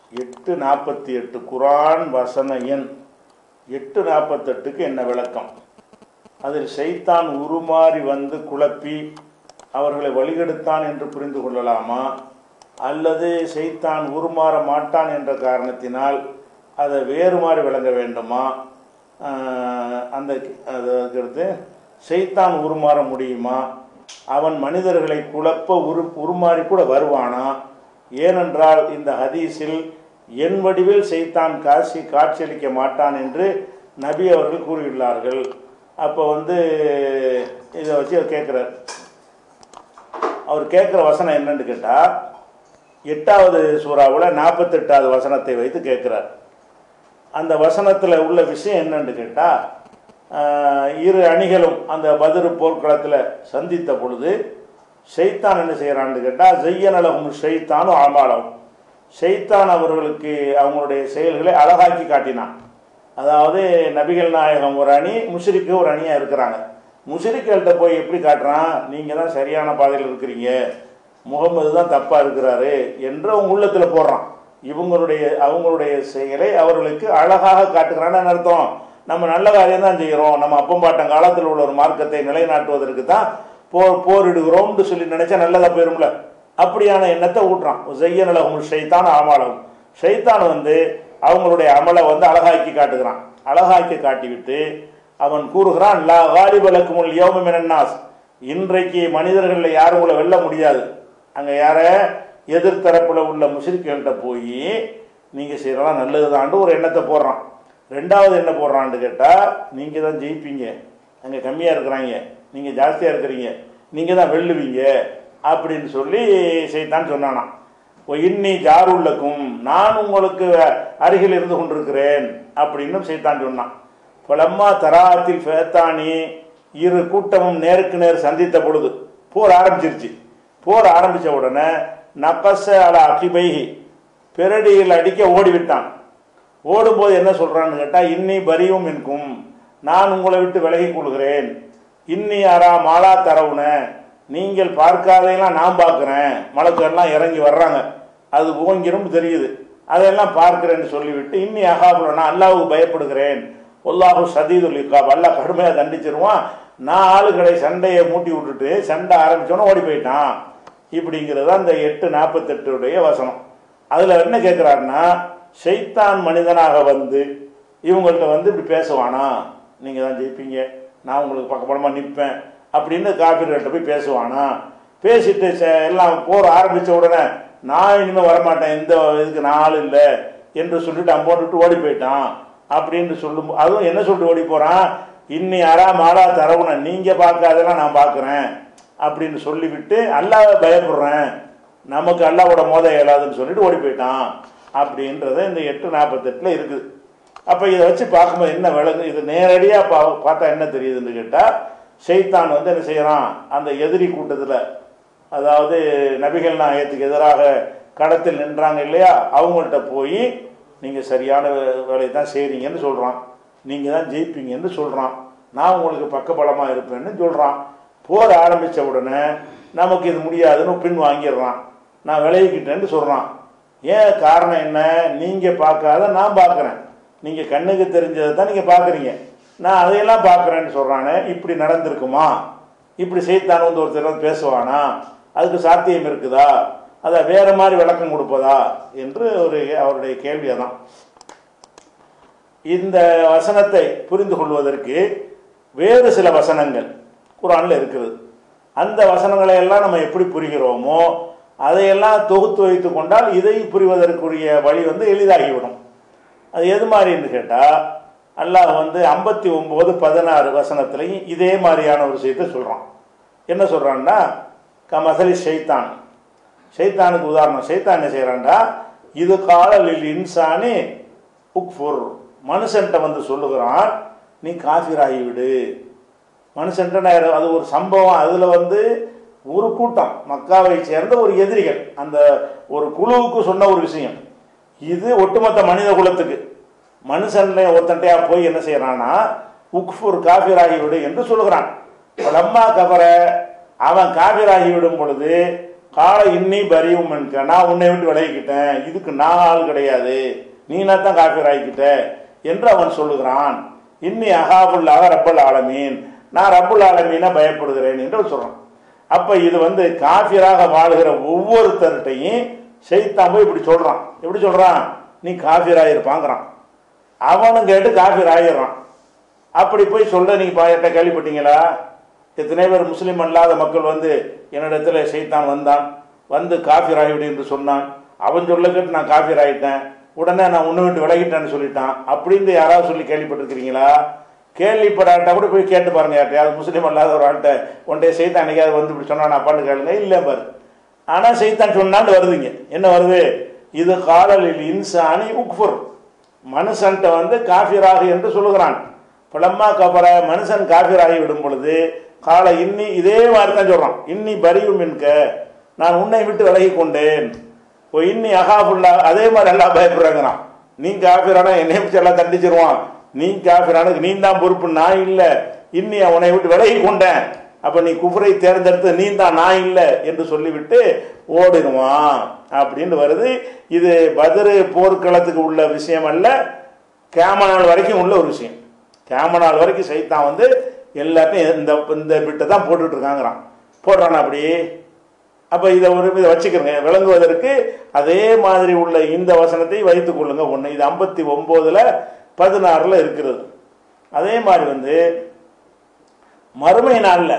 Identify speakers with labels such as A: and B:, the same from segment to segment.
A: எட்டு நாற்பத்தி எட்டு குரான் வசன எண் எட்டு நாற்பத்தெட்டுக்கு என்ன விளக்கம் அதில் செய்தான் உருமாறி வந்து குழப்பி அவர்களை வழிகெடுத்தான் என்று புரிந்து கொள்ளலாமா அல்லது செய்தான் உருமாற மாட்டான் என்ற காரணத்தினால் அதை வேறுமாறி விளங்க வேண்டுமா ஆஹ் அந்த அதுக்கடுத்து செய்தான் உருமாற முடியுமா அவன் மனிதர்களை குழப்ப உரு உருமாறி கூட வருவானா ஏனென்றால் இந்த ஹதீஸில் என் வடிவில் செய்தான் காட்சி காட்சியளிக்க மாட்டான் என்று நபி அவர்கள் கூறியுள்ளார்கள் அப்போ வந்து இதை வச்சு அவர் கேட்குறார் அவர் கேட்குற வசனம் என்னன்னு கேட்டால் எட்டாவது சூறாவில் நாற்பத்தெட்டாவது வசனத்தை வைத்து கேட்குறார் அந்த வசனத்தில் உள்ள விஷயம் என்னன்னு கேட்டால் இரு அணிகளும் அந்த பதிரு போர்க்களத்தில் சந்தித்த பொழுது ஷைத்தான் என்ன செய்கிறான்னு கேட்டால் ஜெய்யனலகும் ஷைத்தானும் ஆமாளவும் ஷைத்தான் அவர்களுக்கு அவங்களுடைய செயல்களை அழகாக்கி காட்டினான் அதாவது நபிகள் நாயகம் ஒரு அணி முஷரிக்கு ஒரு அணியாக இருக்கிறாங்க முஷரிக்கள்கிட்ட போய் எப்படி காட்டுறான் நீங்கள் தான் சரியான பாதையில் இருக்கிறீங்க முகமது தான் தப்பாக இருக்கிறாரு என்று அவங்க உள்ளத்தில் போடுறான் இவங்களுடைய அவங்களுடைய செயலை அவர்களுக்கு அழகாக காட்டுகிறான்னு அர்த்தம் நம்ம நல்ல காரியம் தான் செய்கிறோம் நம்ம அப்பம்பாட்டம் காலத்தில் உள்ள ஒரு மார்க்கத்தை நிலைநாட்டுவதற்கு தான் போர் போரிடுகிறோம்னு சொல்லி நினைச்சா நல்லதாக போயிரும்ல அப்படியான எண்ணத்தை ஊட்டுறான் செய்யனலகும் ஷைத்தான் ஆமாலகும் ஷைத்தான் வந்து அவங்களுடைய அமலை வந்து அழகாக்கி காட்டுகிறான் அழகாக்கி காட்டிவிட்டு அவன் கூறுகிறான் லா காலிபலக்குமுல் யோமம் என்னாஸ் இன்றைக்கு மனிதர்களில் யாரும் உங்களை வெல்ல முடியாது அங்கே யார எதிர்த்தரப்பில் உள்ள முஸ்லிம்கள்கிட்ட போய் நீங்கள் செய்யலாம் நல்லதுதான்ட்டு ஒரு எண்ணத்தை போடுறான் ரெண்டாவது என்ன போடுறான்னு கேட்டால் நீங்கள் தான் ஜெயிப்பீங்க அங்கே கம்மியாக இருக்கிறாங்க நீங்கள் ஜாஸ்தியாக இருக்கிறீங்க நீங்கள் தான் வெல்லுவீங்க அப்படின்னு சொல்லி செய்தான் சொன்னானாம் ஓ இன்னி ஜாருள்ளக்கும் நான் உங்களுக்கு அருகில் இருந்து கொண்டிருக்கிறேன் அப்படின்னு செய்தான் சொன்னான் பலம்மா தராத்தில் ஃபேத்தானி இரு கூட்டமும் நேருக்கு நேர் சந்தித்த பொழுது போர் ஆரம்பிச்சிருச்சு போர் ஆரம்பித்த உடனே நக்கச அல அகிபைஹி பெரடியில் அடிக்க ஓடிவிட்டான் ஓடும்போது என்ன சொல்றான்னு கேட்டால் இன்னி பரியும் இருக்கும் நான் உங்களை விட்டு விலகிக் கொள்கிறேன் இன்னி அரா மாலா தரவுன நீங்கள் பார்க்காதையெல்லாம் நான் பார்க்குறேன் மலக்கெல்லாம் இறங்கி வர்றாங்க அது ஓங்கிரும் தெரியுது அதையெல்லாம் பார்க்கிறேன்னு சொல்லிவிட்டு இன்னி அகாபுல நான் அல்லாவுக்கு பயப்படுகிறேன் ஒல்லாஹு சதீதுல் இக்காப் அல்லாஹ் கடுமையாக தண்டிச்சிருவான் நான் ஆளுகளை சண்டையை மூட்டி விட்டுட்டு சண்டை ஆரம்பிச்சோன்னே ஓடி போயிட்டான் இப்படிங்கிறது அந்த எட்டு நாற்பத்தெட்டுடைய வசனம் அதில் என்ன கேட்குறாருன்னா ஷைத்தான் மனிதனாக வந்து இவங்கள்ட்ட வந்து இப்படி பேசுவானா நீங்கள் தான் ஜெயிப்பீங்க நான் உங்களுக்கு பக்கபலமாக நிற்பேன் அப்படின்னு காப்பீர்கள்ட்ட போய் பேசுவானா பேசிட்டு ச- எல்லாம் போர் ஆரம்பித்த உடனே நான் இனிமேல் வரமாட்டேன் இந்த இதுக்கு நான் ஆள் இல்லை என்று சொல்லிட்டு அம்போட்டு ஓடி போயிட்டான் அப்படின்னு சொல்லும் அதுவும் என்ன சொல்லிட்டு ஓடி போகிறான் இன்னி அரா மாலா தரவுன நீங்கள் பார்க்காதெல்லாம் நான் பார்க்குறேன் அப்படின்னு சொல்லிவிட்டு அல்லாஹ் பயப்படுறேன் நமக்கு அல்லாவோட மோத இயலாதுன்னு சொல்லிட்டு ஓடி போயிட்டான் அப்படின்றத இந்த எட்டு நாற்பத்தெட்டில் இருக்குது அப்போ இதை வச்சு பார்க்கும்போது என்ன விளங்கு இது நேரடியாக பா பார்த்தா என்ன தெரியுதுன்னு கேட்டால் ஷைத்தான் வந்து என்ன செய்கிறான் அந்த எதிரி கூட்டத்தில் அதாவது நபிகள் நாயகத்துக்கு எதிராக கடத்தில் நின்றாங்க இல்லையா அவங்கள்ட்ட போய் நீங்கள் சரியான வே- வேலையை தான் செய்கிறீங்கன்னு சொல்கிறான் நீங்கள் தான் ஜெயிப்பீங்கன்னு சொல்கிறான் நான் உங்களுக்கு பக்கபலமாக இருப்பேன்னு சொல்கிறான் போர் ஆரம்பித்த உடனே நமக்கு இது முடியாதுன்னு பின் வாங்கிடுறான் நான் விலகிக்கிட்டேன்னு சொல்கிறான் ஏன் காரணம் என்ன நீங்கள் பார்க்காத நான் பார்க்குறேன் நீங்கள் கண்ணுக்கு தெரிஞ்சதை தான் நீங்கள் பார்க்குறீங்க நான் அதையெல்லாம் பார்க்குறேன்னு சொல்கிறானே இப்படி நடந்திருக்குமா இப்படி செய்தான் வந்து ஒருத்தர் வந்து பேசுவானா அதுக்கு சாத்தியம் இருக்குதா அதை வேற மாதிரி விளக்கம் கொடுப்பதா என்று ஒரு அவருடைய கேள்வி அதான் இந்த வசனத்தை புரிந்து கொள்வதற்கு வேறு சில வசனங்கள் குரானில் இருக்குது அந்த வசனங்களை எல்லாம் நம்ம எப்படி புரிகிறோமோ அதையெல்லாம் தொகுத்து வைத்து கொண்டால் இதை புரிவதற்குரிய வழி வந்து எளிதாகிவிடும் அது எது மாதிரின்னு கேட்டால் அல்லாஹ் வந்து ஐம்பத்தி ஒம்பது பதினாறு வசனத்துலையும் இதே மாதிரியான ஒரு விஷயத்தை சொல்கிறான் என்ன சொல்கிறான்னா கமசலி ஷைத்தான் ஷைத்தானுக்கு உதாரணம் ஷைத்தான் என்ன செய்கிறான்டா இது காலலில் இன்சானி உக்ஃபுர் மனுஷன்ட்ட வந்து சொல்லுகிறான் நீ காஃபிராகி விடு மனுஷன்ட்ட நான் அது ஒரு சம்பவம் அதில் வந்து ஒரு கூட்டம் மக்காவை சேர்ந்த ஒரு எதிரிகள் அந்த ஒரு குழுவுக்கு சொன்ன ஒரு விஷயம் இது ஒட்டுமொத்த மனித குலத்துக்கு மனுஷன்ல ஒருத்தன்ட்டையா போய் என்ன செய்யறான்னா உக்ஃபுர் காஃபிராகி விடு என்று சொல்லுகிறான் லம்மா கபர அவன் காஃபிராகி விடும் பொழுது கால இன்னி பரியும் என்க நான் உன்னை விட்டு விலகிக்கிட்டேன் இதுக்கு நான் ஆள் கிடையாது நீனா தான் காஃபிர் ஆகிக்கிட்ட என்று அவன் சொல்லுகிறான் இன்னி அகாபுல்லாக ரப்பல் ஆலமீன் நான் ரப்புல் ஆலமீனா பயப்படுகிறேன் என்று அவன் சொல்றான் அப்ப இது வந்து காஃபிராக வாழ்கிற ஒவ்வொருத்தர்கிட்டையும் செய்தான் போய் இப்படி சொல்றான் எப்படி சொல்றான் நீ காஃபிராக இருப்பாங்கிறான் அவனும் கேட்டு காஃபிர் ஆயிடுறான் அப்படி போய் சொல்ல நீங்க பாயட்ட கேள்விப்பட்டீங்களா எத்தனை பேர் முஸ்லீம் அல்லாத மக்கள் வந்து என்னிடத்துல செய்தான் வந்தான் வந்து காஃபிர் ஆகிவிடு என்று சொன்னான் அவன் சொல்ல கேட்டு நான் காஃபிர் ஆகிட்டேன் உடனே நான் உன்னை விட்டு விலகிட்டேன்னு சொல்லிட்டான் அப்படின்னு யாராவது சொல்லி கேள்விப்பட்டிருக்கிறீங்களா கேள்விப்படாட்டா கூட போய் கேட்டு பாருங்க யார்ட்டையாவது முஸ்லீம் அல்லாத ஒரு ஆள்கிட்ட ஒன்றைய செய்தான் அன்னைக்காவது வந்து இப்படி சொன்னான் அப்பான்னு கேளுங்க இல்லை பாரு ஆனால் செய்தான் சொன்னான்னு வருதுங்க என்ன வருது இது காலலில் இன்சானி உக்ஃபுர் மனுஷன்ட்ட வந்து காஃபிராக என்று சொல்லுகிறான் பழம்மா கபர மனுஷன் காஃபிராகி விடும் பொழுது கால இன்னி இதே மாதிரி தான் சொல்றான் இன்னி பரியும் என்க நான் உன்னை விட்டு விலகி கொண்டேன் ஓ இன்னி அகாபுல்லா அதே மாதிரி எல்லாம் பயப்படுறாங்கண்ணா நீ காஃபிரானா என்னை வச்சு எல்லாம் தண்டிச்சிருவான் நீ காஃபிரானுக்கு நீ தான் பொறுப்பு நான் இல்லை இன்னி உன்னை விட்டு விலகி கொண்டேன் அப்ப நீ குஃபரை தேர்ந்தெடுத்து நீ தான் நான் இல்லை என்று சொல்லிவிட்டு ஓடிடுவான் அப்படின்னு வருது இது பதிரு போர்க்களத்துக்கு உள்ள விஷயம் அல்ல கேம நாள் வரைக்கும் உள்ள ஒரு விஷயம் கேம நாள் வரைக்கும் சைத்தான் வந்து எல்லாத்தையும் இந்த இந்த பிட்டை தான் போட்டுட்டு இருக்காங்கிறான் போடுறான் அப்படி அப்ப இதை ஒரு இதை வச்சுக்கிறங்க விளங்குவதற்கு அதே மாதிரி உள்ள இந்த வசனத்தை வைத்துக் கொள்ளுங்க ஒன்று இது ஐம்பத்தி ஒன்பதுல பதினாறுல இருக்கிறது அதே மாதிரி வந்து மறுமை நாளில்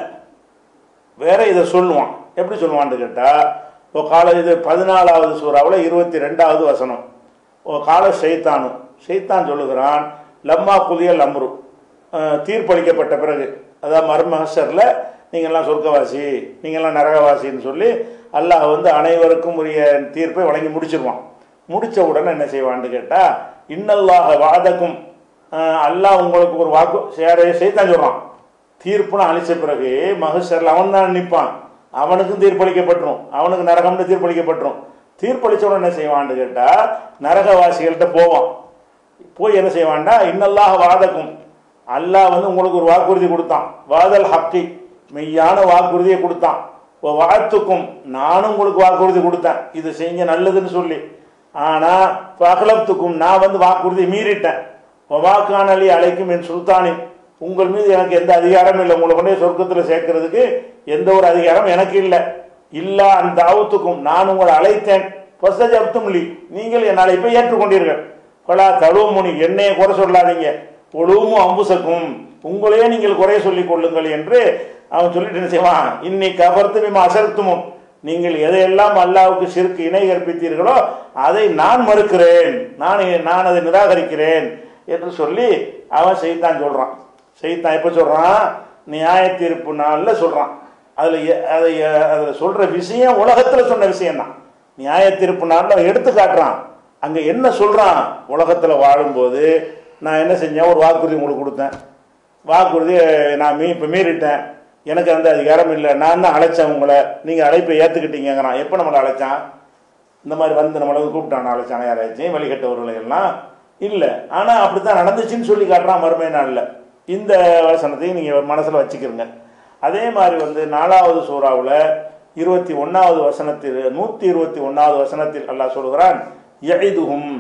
A: வேற இதை சொல்லுவான் எப்படி சொல்லுவான்னு கேட்டா இப்போ கால இது பதினாலாவது சூறாவில் இருபத்தி ரெண்டாவது வசனம் ஓ கால ஷைத்தானும் ஷைத்தான் சொல்லுகிறான் லம்மா குலியல் அம்ரு அஹ், தீர்ப்பளிக்கப்பட்ட பிறகு அதாவது மர்மஹசரில் நீங்கள்லாம் சொர்க்கவாசி நீங்கள்லாம் நரகவாசின்னு சொல்லி அல்லாஹ் வந்து அனைவருக்கும் உரிய தீர்ப்பை வழங்கி முடிச்சிருவான் முடிச்ச உடனே என்ன செய்வான்னு கேட்டால் இன்னல்லாக வாதக்கும் அஹ், அல்லாஹ் உங்களுக்கு ஒரு வாக்கு சேர செய்தான் சொல்கிறான் தீர்ப்புன்னு அழிச்ச பிறகு மகசரில் அவன் தான் நிற்பான் அவனுக்கும் தீர்ப்பளிக்கப்பட்டுரும் அவனுக்கு நரகம்னு தீர்ப்பளிக்கப்பட்டுரும் தீர்ப்பளிச்ச உடனே என்ன செய்வான்னு கேட்டால் நரகவாசிகள்கிட்ட போவான் போய் என்ன செய்வான்டா இன்னல்லாக வாதக்கும் அல்லாஹ் வந்து உங்களுக்கு ஒரு வாக்குறுதி கொடுத்தான் வாதல் ஹக்கி மெய்யான வாக்குறுதியை கொடுத்தான் ஓ வாழ்த்துக்கும் நானும் உங்களுக்கு வாக்குறுதி கொடுத்தேன் இது செஞ்ச நல்லதுன்னு சொல்லி ஆனா பகலத்துக்கும் நான் வந்து வாக்குறுதியை மீறிட்டேன் வாக்கானலி அழைக்கும் என் சுல்தானி உங்கள் மீது எனக்கு எந்த அதிகாரமும் இல்லை உங்களை கொண்டே சொர்க்கத்தில் சேர்க்கறதுக்கு எந்த ஒரு அதிகாரம் எனக்கு இல்லை இல்லா அந்த தாவத்துக்கும் நான் உங்களை அழைத்தேன் பசஜப்தும்லி நீங்கள் என் அழைப்பை ஏற்றுக்கொண்டீர்கள் பலா தழுவமுனி என்னைய குறை சொல்லாதீங்க ஒழுவும் அம்புசக்கும் உங்களையே நீங்கள் குறைய சொல்லிக் கொள்ளுங்கள் என்று அவன் சொல்லிட்டு என்ன செய்வான் இன்னி கபர்த்து மிம அசர்த்துமும் நீங்கள் எதையெல்லாம் அல்லாவுக்கு சிறுக்கு இணை கற்பித்தீர்களோ அதை நான் மறுக்கிறேன் நான் நான் அதை நிராகரிக்கிறேன் என்று சொல்லி அவன் செய்தான் சொல்றான் செய்தான் எப்ப சொல்றான் நியாய தீர்ப்பு நாளில் சொல்றான் அதுல எ- அதை அஹ், அதுல சொல்ற விஷயம் உலகத்துல சொன்ன விஷயம் தான் நியாய தீர்ப்பு நாளில் எடுத்து காட்டுறான் அங்க என்ன சொல்றான் உலகத்துல வாழும்போது நான் என்ன செஞ்சேன் ஒரு வாக்குறுதி உங்களுக்கு கொடுத்தேன் வாக்குறுதி நான் மீ இப்போ மீறிட்டேன் எனக்கு அந்த அதிகாரம் இல்லை நான் தான் அழைச்சேன் உங்களை நீங்கள் அழைப்பை ஏற்றுக்கிட்டீங்கிறான் எப்போ நம்மளை அழைச்சான் இந்த மாதிரி வந்து நம்மளை கூப்பிட்டான் அழைச்சான யாராச்சும் வழிகட்டவர்களை எல்லாம் இல்லை ஆனால் அப்படி தான் நடந்துச்சுன்னு சொல்லி காட்டுறான் மறுமை நாளில் இந்த வசனத்தையும் நீங்கள் மனசில் வச்சுக்கிறங்க அதே மாதிரி வந்து நாலாவது சூறாவில் இருபத்தி ஒன்றாவது வசனத்தில் நூற்றி இருபத்தி ஒன்றாவது வசனத்தில் அல்லாஹ் சொல்கிறான் எய்துகும்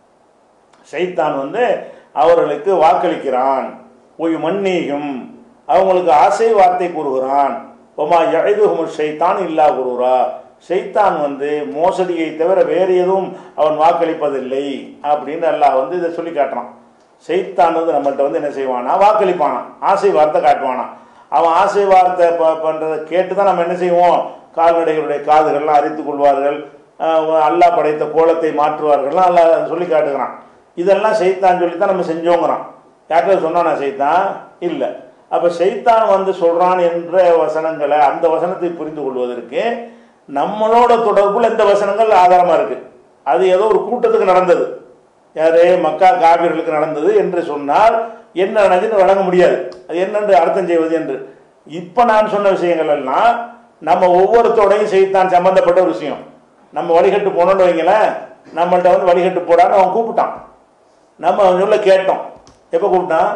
A: சைத்தான் வந்து அவர்களுக்கு வாக்களிக்கிறான் ஒய் மன்னீகும் அவங்களுக்கு ஆசை வார்த்தை கூறுகிறான் ஒமா எழுதுகும் ஷைத்தான் இல்லா குருரா ஷைத்தான் வந்து மோசடியை தவிர வேறு எதுவும் அவன் வாக்களிப்பதில்லை அப்படின்னு அல்லாஹ் வந்து இதை சொல்லி காட்டுறான் ஷைத்தான் வந்து நம்மள்ட்ட வந்து என்ன செய்வானா வாக்களிப்பானா ஆசை வார்த்தை காட்டுவானா அவன் ஆசை வார்த்தை ப- பண்றதை கேட்டு தான் நம்ம என்ன செய்வோம் கால்நடைகளுடைய காதுகள்லாம் அரித்துக் கொள்வார்கள் அஹ் அல்லாஹ் படைத்த கோலத்தை மாற்றுவார்கள்லாம் அல்லாஹ் சொல்லி காட்டுகிறான் இதெல்லாம் செய்தான் சொல்லி தான் நம்ம செஞ்சோங்கிறான் யார்கிட்ட சொன்னானா செய்தான் இல்லை அப்போ செய்தான் வந்து சொல்றான் என்ற வசனங்களை அந்த வசனத்தை புரிந்து கொள்வதற்கு நம்மளோட தொடர்புல இந்த வசனங்கள் ஆதாரமா இருக்கு அது ஏதோ ஒரு கூட்டத்துக்கு நடந்தது யாரு மக்கா காவிர்களுக்கு நடந்தது என்று சொன்னால் என்ன நடந்துன்னு வழங்க முடியாது அது என்னென்று அர்த்தம் செய்வது என்று இப்போ நான் சொன்ன விஷயங்கள் எல்லாம் நம்ம ஒவ்வொருத்தோடையும் செய்தான் சம்பந்தப்பட்ட ஒரு விஷயம் நம்ம வழிகட்டு போனோம்னு வைங்களேன் நம்மள்ட்ட வந்து வழிகட்டு போடான்னு அவன் கூப்பிட்டான் நம்ம அவன் சொல்ல கேட்டோம் எப்போ கூப்பிட்டான்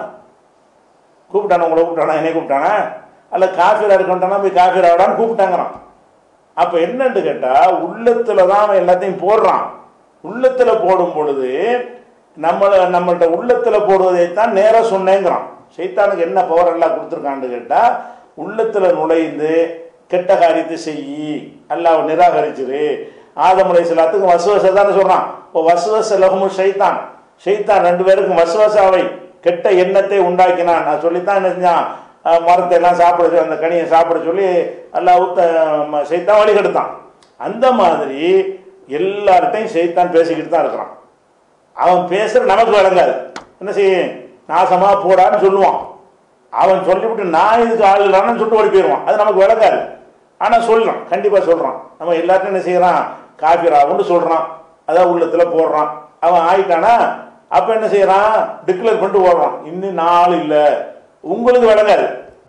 A: கூப்பிட்டானா உங்களை கூப்பிட்டானா என்னை கூப்பிட்டானா அல்ல காஃபிரா இருக்கட்டானா போய் காஃபிரா ஆடான்னு கூப்பிட்டாங்கிறான் அப்ப என்னன்னு கேட்டா உள்ளத்துல தான் அவன் எல்லாத்தையும் போடுறான் உள்ளத்துல போடும் பொழுது நம்மள நம்மள்ட்ட உள்ளத்துல போடுவதைத்தான் நேரா சொன்னேங்கிறான் சைத்தானுக்கு என்ன பவர் எல்லாம் கொடுத்துருக்கான்னு கேட்டா உள்ளத்துல நுழைந்து கெட்ட காரியத்தை செய்யி அல்லாஹ் நிராகரிச்சிரு ஆதம் அலைஹிஸ்ஸலாத்துக்கு வசுவச தானே சொல்றான் இப்போ வசுவச லகுமு ஷைத்தான் ஷைத்தான் ரெண்டு பேருக்கும் வசுவசாவை கெட்ட எண்ணத்தை உண்டாக்கினான் நான் சொல்லித்தான் என்ன செஞ்சான் அஹ் மரத்தை எல்லாம் சாப்பிட சொல்லி, அந்த கனியை சாப்பிட சொல்லி அல்லாஹ் உத்த ம- சைத்தான் வழி கெடுத்தான் அந்த மாதிரி எல்லார்ட்டையும் சைத்தான் பேசிக்கிட்டு தான் இருக்கிறான் அவன் பேசுற நமக்கு விளங்காது என்ன செய்ய நாசமா போடான்னு சொல்லுவான் அவன் சொல்லிவிட்டு நான் இதுக்கு ஆள் இல்லைன்னு சொல்லிட்டு ஓடி போயிடுவான் அது நமக்கு விளங்காது ஆனா சொல்றான் கண்டிப்பா சொல்றான் நம்ம எல்லாத்தையும் என்ன செய்யறான் காபிராவுன்னு சொல்றான் அதான் உள்ளத்துல போடுறான் அவன் ஆயிட்டானா அப்ப என்ன செய்யறான் டிக்ளேர் பண்ணிட்டு ஓடுறான் இன்னும் நாள் இல்ல உங்களுக்கு விளங்காது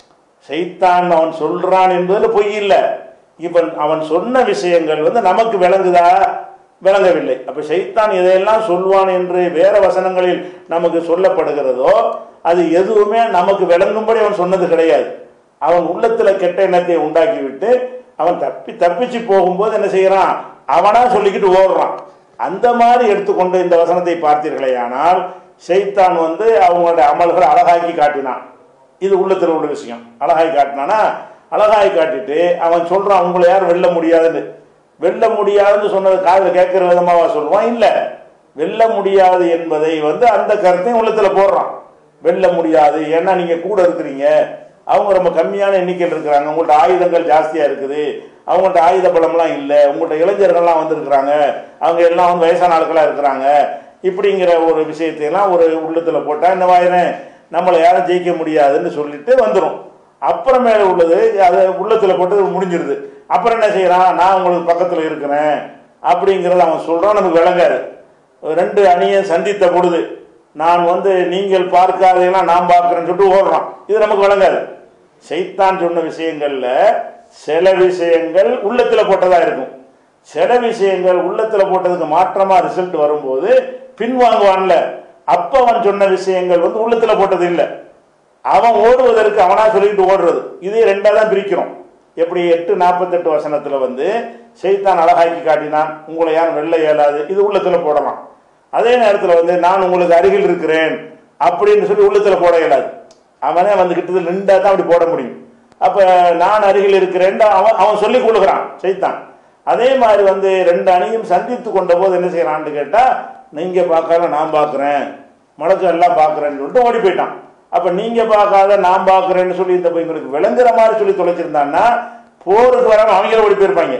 A: சைத்தான் அவன் சொல்றான் என்பதுல பொய் இல்லை இவன் அவன் சொன்ன விஷயங்கள் வந்து நமக்கு விளங்குதா விளங்கவில்லை அப்ப சைத்தான் இதையெல்லாம் சொல்வான் என்று வேற வசனங்களில் நமக்கு சொல்லப்படுகிறதோ அது எதுவுமே நமக்கு விளங்கும்படி அவன் சொன்னது கிடையாது அவன் உள்ளத்துல கெட்ட எண்ணத்தை உண்டாக்கி விட்டு அவன் தப்பி தப்பிச்சு போகும்போது என்ன செய்யறான் அவனா சொல்லிக்கிட்டு ஓடுறான் அந்த மாதிரி எடுத்துக்கொண்டு இந்த வசனத்தை பார்த்தீர்களே ஆனால் சைத்தான் வந்து அவங்களுடைய அமல்களை அழகாக்கி காட்டினான் இது உள்ளத்தில் உள்ள விஷயம் அழகாய் காட்டினானா அழகாய் காட்டிட்டு அவன் சொல்றான் உங்களை யாரும் வெல்ல முடியாதுன்னு வெல்ல முடியாதுன்னு சொன்னது காதில் கேட்கிற விதமாவா சொல்லுவான் இல்ல வெல்ல முடியாது என்பதை வந்து அந்த கருத்தையும் உள்ளத்துல போடுறான் வெல்ல முடியாது ஏன்னா நீங்க கூட இருக்கிறீங்க அவங்க ரொம்ப கம்மியான எண்ணிக்கையில் இருக்கிறாங்க உங்கள்ட்ட ஆயுதங்கள் ஜாஸ்தியா இருக்குது அவங்கள்ட்ட ஆயுத பலம்லாம் இல்லை உங்கள்ட்ட இளைஞர்கள்லாம் வந்திருக்கிறாங்க அவங்க எல்லாம் வந்து வயசான ஆட்களா இருக்கிறாங்க இப்படிங்கிற ஒரு விஷயத்தை எல்லாம் ஒரு உள்ளத்துல போட்டா என்ன வாயிரேன் நம்மளை யாரும் ஜெயிக்க முடியாதுன்னு சொல்லிட்டு வந்துடும் அப்புறமேல உள்ளது அதை உள்ளத்துல போட்டு முடிஞ்சிருது அப்புறம் என்ன செய்யறான் நான் உங்களுக்கு பக்கத்துல இருக்கிறேன் அப்படிங்கறத அவன் சொல்றான் நமக்கு விளங்காது ரெண்டு அணியை சந்தித்த பொழுது நான் வந்து நீங்கள் பார்க்காதெல்லாம் நான் பார்க்கிறேன்னு சொல்லிட்டு ஓடுறான் இது நமக்கு விளங்காது சைத்தான் சொன்ன விஷயங்கள்ல சில விஷயங்கள் உள்ளத்துல போட்டதா இருக்கும் சில விஷயங்கள் உள்ளத்துல போட்டதுக்கு மாற்றமா ரிசல்ட் வரும்போது பின்வாங்குவான்ல அப்ப அவன் சொன்ன விஷயங்கள் வந்து உள்ளத்துல போட்டது இல்லை அவன் ஓடுவதற்கு அவனா சொல்லிட்டு ஓடுறது இதே ரெண்டா தான் பிரிக்கிறோம் எப்படி எட்டு நாற்பத்தெட்டு வசனத்துல வந்து செய்தான் அழகாக்கி காட்டினான் உங்களை யாரும் வெல்ல இயலாது இது உள்ளத்துல போடலாம் அதே நேரத்துல வந்து நான் உங்களுக்கு அருகில் இருக்கிறேன் அப்படின்னு சொல்லி உள்ளத்துல போட இயலாது அவனே வந்து கிட்டத்தில் நின்றா தான் அப்படி போட முடியும் அப்ப நான் அருகில் இருக்கிறேன் அவன் அவன் சொல்லிக் கொள்ளுகிறான் செய்தான் அதே மாதிரி வந்து ரெண்டு அணியும் சந்தித்து கொண்ட போது என்ன செய்யறான்னு கேட்டா நீங்க பார்க்காத நான் பார்க்கிறேன் மடக்கு எல்லாம் பார்க்கிறேன்னு சொல்லிட்டு ஓடி போயிட்டான் அப்ப நீங்க பார்க்காத நான் பார்க்கிறேன்னு சொல்லி இந்த எங்களுக்கு விளங்குற மாதிரி சொல்லி தொலைச்சிருந்தான்னா போருக்கு வராம அவங்க ஓடி போயிருப்பாங்க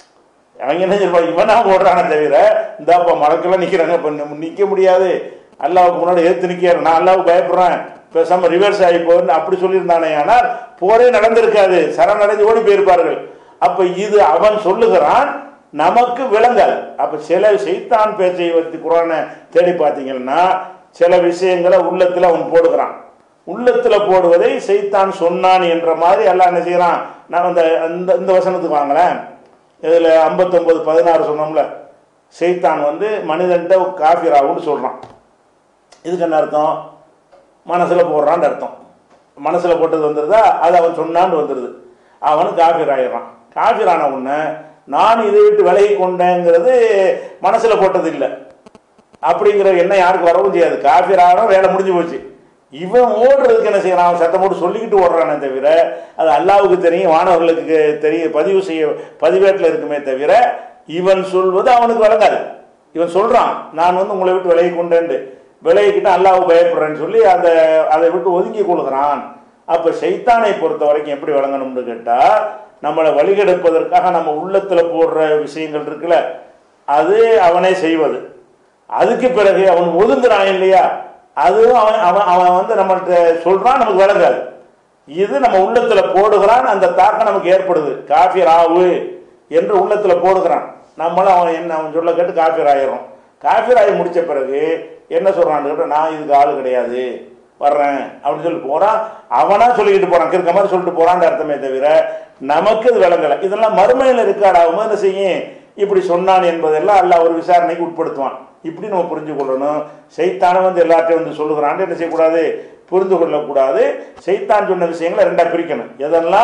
A: அவங்க என்ன சொல்லுவாங்க இவன் தான் ஓடுறானே தவிர இந்த அப்ப மடக்கெல்லாம் நிக்கிறாங்க இப்ப நம்ம நிக்க முடியாது அல்லாவுக்கு முன்னாடி ஏத்து நிக்கிறார் நான் அல்லாவுக்கு பயப்படுறேன் பேசாம ரிவர்ஸ் ஆகி போகுன்னு அப்படி சொல்லியிருந்தானே ஆனால் போரே நடந்திருக்காது சரணடைஞ்சு ஓடி போயிருப்பார்கள் அப்ப இது அவன் சொல்லுகிறான் நமக்கு விளங்காது அப்ப சில செய்தான் பேச்சை பற்றி குரானை தேடி பார்த்தீங்கன்னா சில விஷயங்களை உள்ளத்துல அவன் போடுகிறான் உள்ளத்துல போடுவதை செய்தான் சொன்னான் என்ற மாதிரி எல்லாம் என்ன செய்யறான் நான் அந்த இந்த இந்த வசனத்துக்கு வாங்களேன் இதுல ஐம்பத்தொன்பது பதினாறு சொன்னோம்ல செய்தான் வந்து மனிதன்ட்ட காஃபிராவுன்னு சொல்றான் இதுக்கு என்ன அர்த்தம் மனசுல போடுறான்னு அர்த்தம் மனசுல போட்டது வந்துருதா அது அவன் சொன்னான்னு வந்துருது அவனு காஃபிர் ஆயிடுறான் காஃபிர் ஆன உடனே நான் இதை விட்டு விலகி கொண்டேங்கிறது மனசுல போட்டது இல்லை அப்படிங்கிற எண்ணம் யாருக்கு வரவும் செய்யாது காஃபிர் ஆகணும் வேலை முடிஞ்சு போச்சு இவன் ஓடுறதுக்கு என்ன செய்யறான் அவன் சத்தம் போட்டு சொல்லிக்கிட்டு ஓடுறானே தவிர அது அல்லாவுக்கு தெரியும் வானவர்களுக்கு தெரியும் பதிவு செய்ய பதிவேட்டில் இருக்குமே தவிர இவன் சொல்வது அவனுக்கு வழங்காது இவன் சொல்றான் நான் வந்து உங்களை விட்டு விலகி கொண்டேன் விலகிக்கிட்டு அல்லாவுக்கு பயப்படுறேன்னு சொல்லி அந்த அதை விட்டு ஒதுங்கி கொள்கிறான் அப்ப சைத்தானை பொறுத்த வரைக்கும் எப்படி வழங்கணும்னு கேட்டா நம்மளை வழிகெடுப்பதற்காக நம்ம உள்ளத்துல போடுற விஷயங்கள் இருக்குல்ல அது அவனே செய்வது அதுக்கு பிறகு அவன் ஒதுங்குறான் இல்லையா அதுவும் அவன் அவன் அவன் வந்து நம்மள்ட்ட சொல்றான் நமக்கு விளங்காது இது நம்ம உள்ளத்துல போடுகிறான் அந்த தாக்கம் நமக்கு ஏற்படுது காஃபி ராவு என்று உள்ளத்துல போடுகிறான் நம்மளும் அவன் என்ன அவன் சொல்ல கேட்டு காஃபி ஆயிரும் காஃபி ஆகி முடிச்ச பிறகு என்ன சொல்றான்னு கேட்டா நான் இதுக்கு ஆளு கிடையாது வர்றேன் அப்படின்னு சொல்லி போறான் அவனா சொல்லிக்கிட்டு போறான் கிறுக்க மாதிரி சொல்லிட்டு போறான்னு அர்த்தமே தவிர நமக்கு இது விளங்கலை இதெல்லாம் மறுமையில் இருக்காடாகும் என்ன செய்யும் இப்படி சொன்னான் என்பதெல்லாம் அல்ல ஒரு விசாரணைக்கு உட்படுத்துவான் இப்படி நம்ம புரிஞ்சு கொள்ளணும் செய்தான வந்து எல்லாத்தையும் வந்து சொல்லுகிறான் என்ன செய்யக்கூடாது புரிந்து கொள்ளக்கூடாது செய்தான் சொன்ன விஷயங்களை ரெண்டா பிரிக்கணும் எதெல்லாம்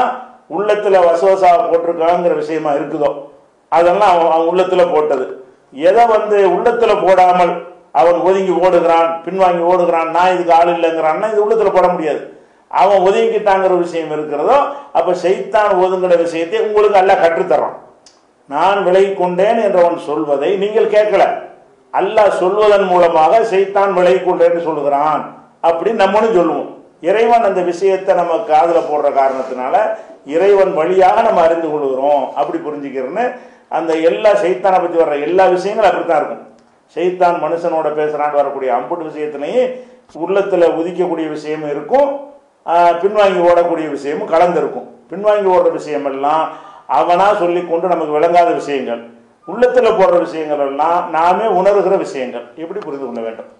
A: உள்ளத்தில் வசவசா போட்டிருக்காங்கிற விஷயமா இருக்குதோ அதெல்லாம் அவன் அவன் உள்ளத்தில் போட்டது எதை வந்து உள்ளத்தில் போடாமல் அவன் ஒதுங்கி ஓடுகிறான் பின்வாங்கி ஓடுகிறான் நான் இதுக்கு ஆள் இல்லைங்கிறான்னா இது உள்ளத்தில் போட முடியாது அவன் ஒதுங்கிட்டாங்கிற விஷயம் இருக்கிறதோ அப்போ செய்தான் ஒதுங்கிற விஷயத்தை உங்களுக்கு எல்லாம் கற்றுத்தர்றான் நான் விலகி கொண்டேன் என்றவன் சொல்வதை நீங்கள் கேட்கல அல்லாஹ் சொல்வதன் மூலமாக செய்தான் விலகி கொண்டேன்னு சொல்லுகிறான் அப்படின்னு நம்மளும் சொல்லுவோம் இறைவன் அந்த விஷயத்தை நம்ம காதில் போடுற காரணத்தினால இறைவன் வழியாக நம்ம அறிந்து கொள்கிறோம் அப்படி புரிஞ்சுக்கிறேன்னு அந்த எல்லா செய்தானை பற்றி வர்ற எல்லா விஷயங்களும் அப்படித்தான் இருக்கும் செய்தான் மனுஷனோட பேசுறான்னு வரக்கூடிய அம்புட்டு விஷயத்திலையும் உள்ளத்தில் உதிக்கக்கூடிய விஷயமும் இருக்கும் ஆஹ் பின்வாங்கி ஓடக்கூடிய விஷயமும் கலந்திருக்கும் பின்வாங்கி ஓடுற விஷயம் எல்லாம் அவனா சொல்லி கொண்டு நமக்கு விளங்காத விஷயங்கள் உள்ளத்தில் போடுற விஷயங்கள் எல்லாம் நாமே உணர்கிற விஷயங்கள் எப்படி புரிந்து கொள்ள வேண்டும்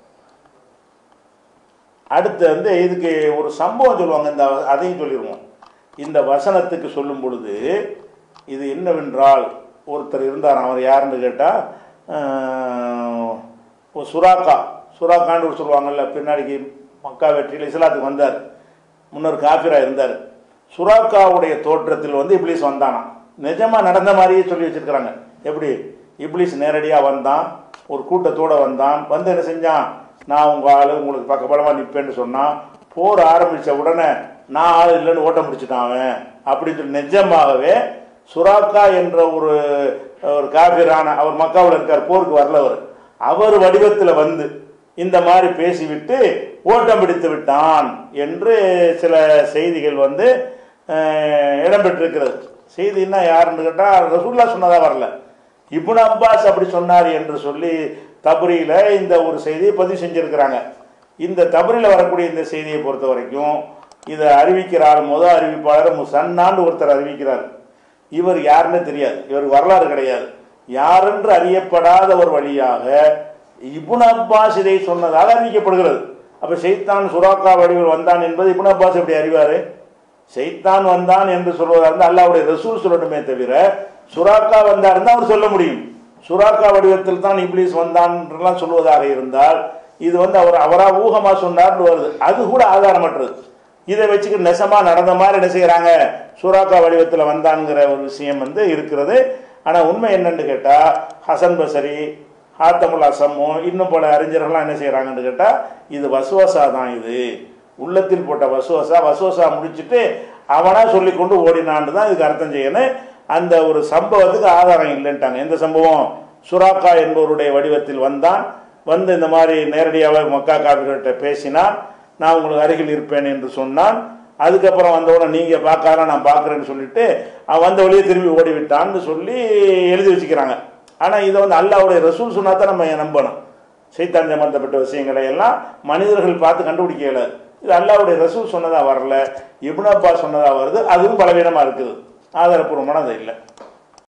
A: அடுத்து வந்து இதுக்கு ஒரு சம்பவம் சொல்லுவாங்க இந்த அதையும் சொல்லிடுவோம் இந்த வசனத்துக்கு சொல்லும் பொழுது இது என்னவென்றால் ஒருத்தர் இருந்தார் அவர் யாருன்னு கேட்டால் ஒரு சுறாக்கா சுறாக்கான்னு ஒரு சொல்லுவாங்கல்ல பின்னாடிக்கு மக்கா வெற்றியில் இஸ்லாத்துக்கு வந்தார் முன்னர் காஃபிரா இருந்தார் சுறாக்காவுடைய தோற்றத்தில் வந்து இப்ளீஸ் வந்தானா நிஜமாக நடந்த மாதிரியே சொல்லி வச்சிருக்கிறாங்க எப்படி இப்ளீஸ் நேரடியாக வந்தான் ஒரு கூட்டத்தோடு வந்தான் வந்து என்ன செஞ்சான் நான் உங்கள் ஆள் உங்களுக்கு பக்கபலமாக நிற்பேன்னு சொன்னான் போர் ஆரம்பித்த உடனே நான் ஆள் இல்லைன்னு ஓட்ட முடிச்சுட்டான் அவன் அப்படின்னு சொல்லி நிஜமாகவே சுறாக்கா என்ற ஒரு ஒரு காபிரான அவர் மக்காவில் இருக்கார் போருக்கு வரல அவர் அவர் வடிவத்தில் வந்து இந்த மாதிரி பேசிவிட்டு ஓட்டம் பிடித்து விட்டான் என்று சில செய்திகள் வந்து அஹ், இடம்பெற்றிருக்கிறது செய்தின்னா யாருன்னு கேட்டால் ரசூல்லா சொன்னதா வரல இப்னு அப்பாஸ் அப்படி சொன்னார் என்று சொல்லி தபரியில் இந்த ஒரு செய்தியை பதிவு செஞ்சிருக்கிறாங்க இந்த தபரியில் வரக்கூடிய இந்த செய்தியை பொறுத்த வரைக்கும் இதை அறிவிக்கிறார் முதல் அறிவிப்பாளர் முசன்னான்னு ஒருத்தர் அறிவிக்கிறார் இவர் யாருன்னு தெரியாது இவர் வரலாறு கிடையாது யாரென்று அறியப்படாத ஒரு வழியாக இப்னு அப்பாஸ் இதை சொன்னதாக அறிவிக்கப்படுகிறது அப்ப ஷைத்தான் சுராக்கா வடிவில் வந்தான் என்பது இப்னு அப்பாஸ் எப்படி அறிவாரு ஷைத்தான் வந்தான் என்று சொல்வதா இருந்தால் அல்லாவுடைய ரசூல் சொல்லணுமே தவிர சுராக்கா வந்தார் தான் அவர் சொல்ல முடியும் சுராக்கா வடிவத்தில் தான் இப்ளீஸ் வந்தான் என்றெல்லாம் சொல்வதாக இருந்தால் இது வந்து அவர் அவரா ஊகமா சொன்னார்னு வருது அது கூட ஆதாரமற்றது இதை வச்சுக்கிட்டு நெசமா நடந்த மாதிரி என்ன செய்யறாங்க சுராக்கா வடிவத்தில் வந்தாங்கிற ஒரு விஷயம் வந்து இருக்கிறது ஆனா உண்மை என்னன்னு கேட்டா ஹசன் பசரி ஹாத்தமுல் அசமும் இன்னும் பல அறிஞர்கள்லாம் என்ன செய்யறாங்கன்னு கேட்டா இது வசுவசா தான் இது உள்ளத்தில் போட்ட வசுவசா வசுவசா முடிச்சுட்டு அவனா சொல்லி கொண்டு ஓடினான்னு தான் இதுக்கு அர்த்தம் செய்யணும் அந்த ஒரு சம்பவத்துக்கு ஆதாரம் இல்லைன்ட்டாங்க எந்த சம்பவம் சுராக்கா என்பவருடைய வடிவத்தில் வந்தான் வந்து இந்த மாதிரி நேரடியாக மக்கா காவிரிகிட்ட பேசினான் நான் உங்களுக்கு அருகில் இருப்பேன் என்று சொன்னான் அதுக்கப்புறம் வந்தவுடனே நீங்கள் பார்க்காத நான் பார்க்குறேன்னு சொல்லிட்டு அவன் வந்த வழியே திரும்பி ஓடி விட்டான்னு சொல்லி எழுதி வச்சுக்கிறாங்க ஆனால் இதை வந்து அல்லாவுடைய ரசூல் சொன்னா தான் நம்ம நம்பணும் சைத்தான் சம்பந்தப்பட்ட விஷயங்களை எல்லாம் மனிதர்கள் பார்த்து கண்டுபிடிக்க இயலாது இது அல்லாவுடைய ரசூல் சொன்னதா வரல இப்னு அப்பா சொன்னதா வருது அதுவும் பலவீனமாக இருக்குது ஆதாரப்பூர்வமான அது இல்லை